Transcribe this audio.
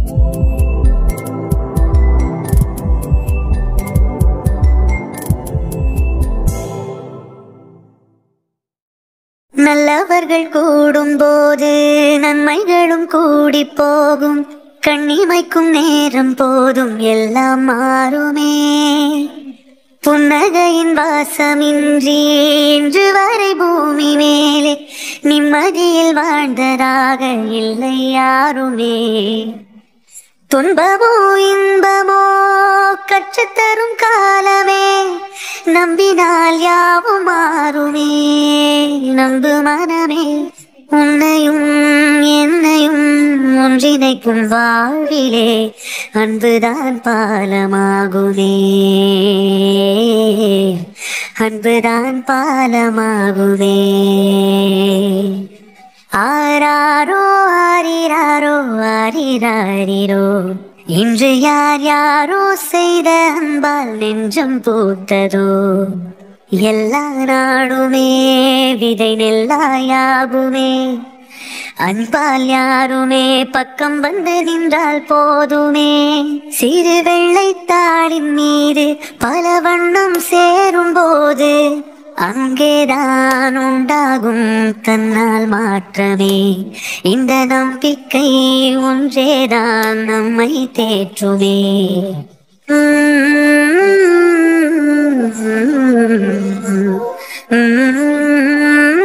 நல்லவர்கள் கூடும்போது நன்மைகளும் கூடி போகும் கண்ணிமைக்கும் நேரம் போதும் எல்லாம் மாறுமே புன்னகையின் வாசமின்றி இன்று வரை பூமி மேலே நிம்மதியில் வாழ்ந்ததாக இல்லை யாருமே துன்பமோ இன்பமோ கற்றுத்தரும் காலமே நம்பினால் யாவும் மாறுமே நம்பு மனமே உன்னையும் என்னையும் ஒன்றிணைக்கும் வாழ்விலே அன்புதான் பாலமாகுமே அன்புதான் பாலமாகுவே ஆராரோ ஆரிராரோ ஆரிராரிரோ இன்று யார் யாரோ செய்த அன்பால் நெஞ்சம் பூத்ததோ எல்லா நாடுமே விதை நெல்லாயாகுமே அன்பால் யாருமே பக்கம் வந்து நின்றால் போதுமே சிறு வெள்ளைத்தாளின் மீது பல வண்ணம் சேரும் போது அங்கேதான் உண்டாகும் தன்னால் மாற்றமே இந்த நம்பிக்கை ஒன்றேதான் நம்மை தேற்றுமே உம்